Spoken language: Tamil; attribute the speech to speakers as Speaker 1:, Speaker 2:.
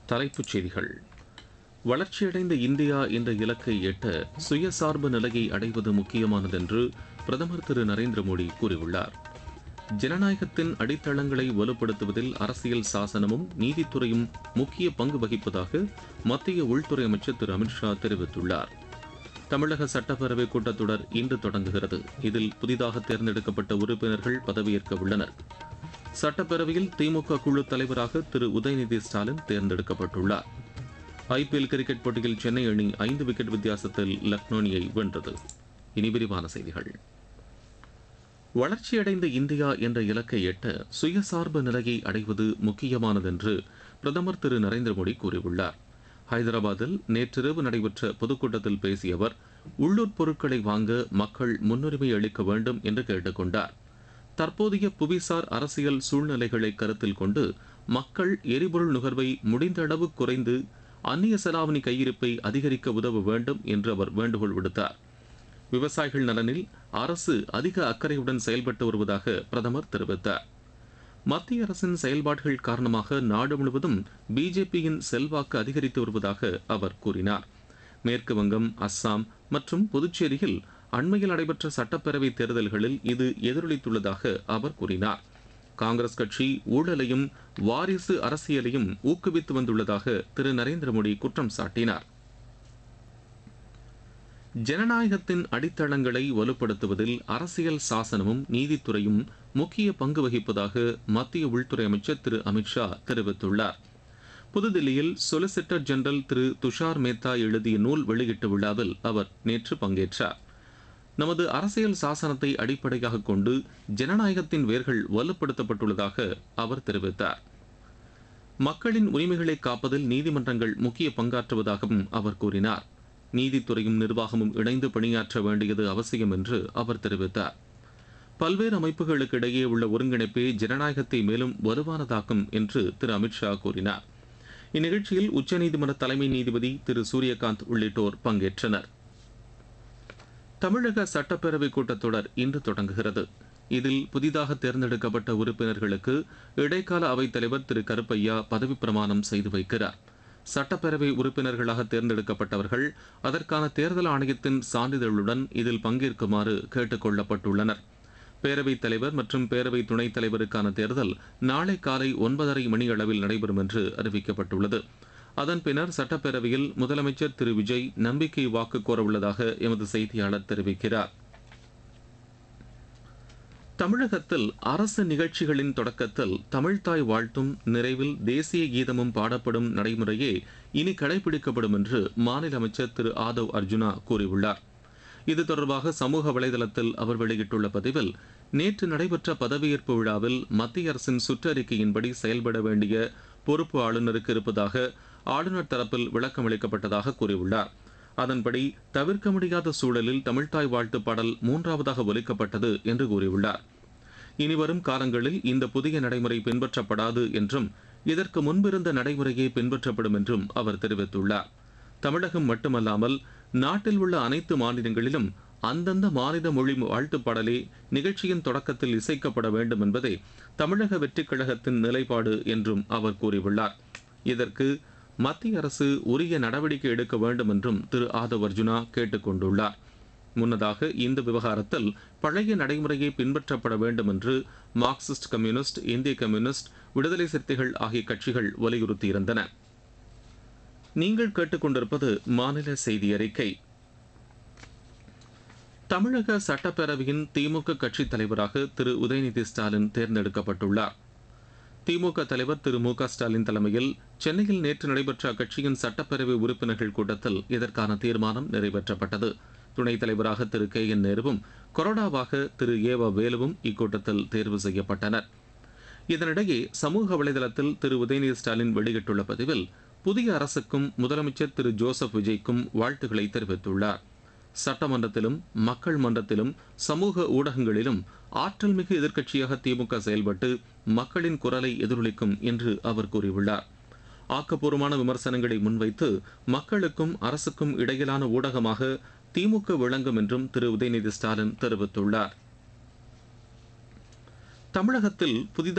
Speaker 1: தலைப்புச் செய்திகள் வளர்ச்சியடைந்த இந்தியா என்ற இலக்கை எட்ட சுயசார்பு நிலையை அடைவது முக்கியமானதென்று பிரதமர் திரு நரேந்திர மோடி கூறியுள்ளார் ஜனநாயகத்தின் அடித்தளங்களை வலுப்படுத்துவதில் அரசியல் சாசனமும் நீதித்துறையும் முக்கிய பங்கு வகிப்பதாக மத்திய உள்துறை அமைச்சர் திரு அமித்ஷா தெரிவித்துள்ளார் தமிழக சட்டப்பேரவை கூட்டத்தொடர் இன்று தொடங்குகிறது இதில் புதிதாக தேர்ந்தெடுக்கப்பட்ட உறுப்பினர்கள் பதவியேற்க உள்ளனர் சட்டப்பேரவையில் திமுக குழு தலைவராக திரு உதயநிதி ஸ்டாலின் தேர்ந்தெடுக்கப்பட்டுள்ளார் ஐபிஎல் கிரிக்கெட் போட்டியில் சென்னை அணி ஐந்து விக்கெட் வித்தியாசத்தில் லக்னோ அணியை வென்றது இனி விரிவான செய்திகள் வளர்ச்சியடைந்த இந்தியா என்ற இலக்கை எட்ட சுயசார்பு நிலையை அடைவது முக்கியமானதென்று பிரதமர் திரு நரேந்திர மோடி கூறியுள்ளார் ஹைதராபாத்தில் நேற்றிரவு நடைபெற்ற பொதுக்கூட்டத்தில் பேசிய அவர் உள்ளூர் பொருட்களை வாங்க மக்கள் முன்னுரிமை அளிக்க வேண்டும் என்று கேட்டுக்கொண்டார் தற்போதைய புவிசார் அரசியல் சூழ்நிலைகளை கருத்தில் கொண்டு மக்கள் எரிபொருள் நுகர்வை முடிந்த அளவு குறைந்து அந்நிய செலாவணி கையிருப்பை அதிகரிக்க உதவ வேண்டும் என்று அவர் வேண்டுகோள் விடுத்தார் விவசாயிகள் நலனில் அரசு அதிக அக்கறையுடன் செயல்பட்டு வருவதாக பிரதமர் தெரிவித்தார் மத்திய அரசின் செயல்பாடுகள் காரணமாக நாடு முழுவதும் பிஜேபியின் செல்வாக்கு அதிகரித்து வருவதாக அவர் கூறினார் மேற்கு வங்கம் அஸ்ஸாம் மற்றும் புதுச்சேரியில் அண்மையில் நடைபெற்ற சட்டப்பேரவை தேர்தல்களில் இது எதிரொலித்துள்ளதாக அவர் கூறினார் காங்கிரஸ் கட்சி ஊழலையும் வாரிசு அரசியலையும் ஊக்குவித்து வந்துள்ளதாக திரு நரேந்திர மோடி குற்றம் சாட்டினார் ஜனநாயகத்தின் அடித்தளங்களை வலுப்படுத்துவதில் அரசியல் சாசனமும் நீதித்துறையும் முக்கிய பங்கு வகிப்பதாக மத்திய உள்துறை அமைச்சர் திரு அமித்ஷா தெரிவித்துள்ளார் புதுதில்லியில் சொலிசிட்டர் ஜெனரல் திரு துஷார் மேத்தா எழுதிய நூல் வெளியீட்டு விழாவில் அவர் நேற்று பங்கேற்றார் நமது அரசியல் சாசனத்தை அடிப்படையாக கொண்டு ஜனநாயகத்தின் வேர்கள் வலுப்படுத்தப்பட்டுள்ளதாக அவர் தெரிவித்தார் மக்களின் உரிமைகளை காப்பதில் நீதிமன்றங்கள் முக்கிய பங்காற்றுவதாகவும் அவர் கூறினார் நீதித்துறையும் நிர்வாகமும் இணைந்து பணியாற்ற வேண்டியது அவசியம் என்று அவர் தெரிவித்தார் பல்வேறு அமைப்புகளுக்கு இடையே உள்ள ஒருங்கிணைப்பே ஜனநாயகத்தை மேலும் வலுவானதாக்கும் என்று திரு அமித்ஷா கூறினார் இந்நிகழ்ச்சியில் உச்சநீதிமன்ற தலைமை நீதிபதி திரு சூரியகாந்த் உள்ளிட்டோர் பங்கேற்றனர் தமிழக சட்டப்பேரவை கூட்டத்தொடர் இன்று தொடங்குகிறது இதில் புதிதாக தேர்ந்தெடுக்கப்பட்ட உறுப்பினர்களுக்கு இடைக்கால அவைத் தலைவர் திரு கருப்பையா பதவிப் பிரமாணம் செய்து வைக்கிறார் சட்டப்பேரவை உறுப்பினர்களாக தேர்ந்தெடுக்கப்பட்டவர்கள் அதற்கான தேர்தல் ஆணையத்தின் சான்றிதழுடன் இதில் பங்கேற்குமாறு கேட்டுக் கொள்ளப்பட்டுள்ளனர் பேரவைத் தலைவர் மற்றும் பேரவை துணைத் தலைவருக்கான தேர்தல் நாளை காலை ஒன்பதரை மணி அளவில் நடைபெறும் என்று அறிவிக்கப்பட்டுள்ளது அதன் பின்னர் சட்டப்பேரவையில் முதலமைச்சர் திரு விஜய் நம்பிக்கை வாக்கு கோரவுள்ளதாக எமது செய்தியாளர் தெரிவிக்கிறார் தமிழகத்தில் அரசு நிகழ்ச்சிகளின் தொடக்கத்தில் தமிழ்தாய் வாழ்த்தும் நிறைவில் தேசிய கீதமும் பாடப்படும் நடைமுறையே இனி கடைபிடிக்கப்படும் என்று மாநில அமைச்சர் திரு ஆதவ் அர்ஜுனா கூறியுள்ளார் இது தொடர்பாக சமூக வலைதளத்தில் அவர் வெளியிட்டுள்ள பதிவில் நேற்று நடைபெற்ற பதவியேற்பு விழாவில் மத்திய அரசின் சுற்றறிக்கையின்படி செயல்பட வேண்டிய பொறுப்பு ஆளுநருக்கு இருப்பதாக ஆளுநர் தரப்பில் விளக்கம் அளிக்கப்பட்டதாக கூறியுள்ளார் அதன்படி தவிர்க்க முடியாத சூழலில் தமிழ்தாய் வாழ்த்து பாடல் மூன்றாவதாக ஒலிக்கப்பட்டது என்று கூறியுள்ளார் இனிவரும் காலங்களில் இந்த புதிய நடைமுறை பின்பற்றப்படாது என்றும் இதற்கு முன்பிருந்த நடைமுறையே பின்பற்றப்படும் என்றும் அவர் தெரிவித்துள்ளார் தமிழகம் மட்டுமல்லாமல் நாட்டில் உள்ள அனைத்து மாநிலங்களிலும் அந்தந்த மாநில மொழி வாழ்த்து பாடலே நிகழ்ச்சியின் தொடக்கத்தில் இசைக்கப்பட வேண்டும் என்பதே தமிழக வெற்றிக் கழகத்தின் நிலைப்பாடு என்றும் அவர் கூறியுள்ளார் இதற்கு மத்திய அரசு உரிய நடவடிக்கை எடுக்க வேண்டும் என்றும் திரு ஆதவ் அர்ஜுனா கேட்டுக்கொண்டுள்ளார் முன்னதாக இந்த விவகாரத்தில் பழைய நடைமுறையை பின்பற்றப்பட வேண்டும் என்று மார்க்சிஸ்ட் கம்யூனிஸ்ட் இந்திய கம்யூனிஸ்ட் விடுதலை சிறுத்தைகள் ஆகிய கட்சிகள் வலியுறுத்தியிருந்தன நீங்கள் கேட்டுக்கொண்டிருப்பது மாநில செய்தி அறிக்கை தமிழக சட்டப்பேரவையின் திமுக கட்சித் தலைவராக திரு உதயநிதி ஸ்டாலின் தேர்ந்தெடுக்கப்பட்டுள்ளார் திமுக தலைவர் திரு மு க ஸ்டாலின் தலைமையில் சென்னையில் நேற்று நடைபெற்ற அக்கட்சியின் சட்டப்பேரவை உறுப்பினர்கள் கூட்டத்தில் இதற்கான தீர்மானம் நிறைவேற்றப்பட்டது துணைத் தலைவராக திரு கே என் நேருவும் கொறடாவாக திரு ஏவ வேலுவும் இக்கூட்டத்தில் தேர்வு செய்யப்பட்டனர் இதனிடையே சமூக வலைதளத்தில் திரு உதயநிதி ஸ்டாலின் வெளியிட்டுள்ள பதிவில் புதிய அரசுக்கும் முதலமைச்சர் திரு ஜோசப் விஜய்க்கும் வாழ்த்துக்களை தெரிவித்துள்ளார் சட்டமன்றத்திலும் மக்கள் மன்றத்திலும் சமூக ஊடகங்களிலும் ஆற்றல் மிகு எதிர்க்கட்சியாக திமுக செயல்பட்டு மக்களின் குரலை எதிரொலிக்கும் என்று அவர் கூறியுள்ளார் ஆக்கப்பூர்வமான விமர்சனங்களை முன்வைத்து மக்களுக்கும் அரசுக்கும் இடையிலான ஊடகமாக திமுக விளங்கும் என்றும் திரு உதயநிதி ஸ்டாலின் தெரிவித்துள்ளார் தமிழகத்தில் புதிதாக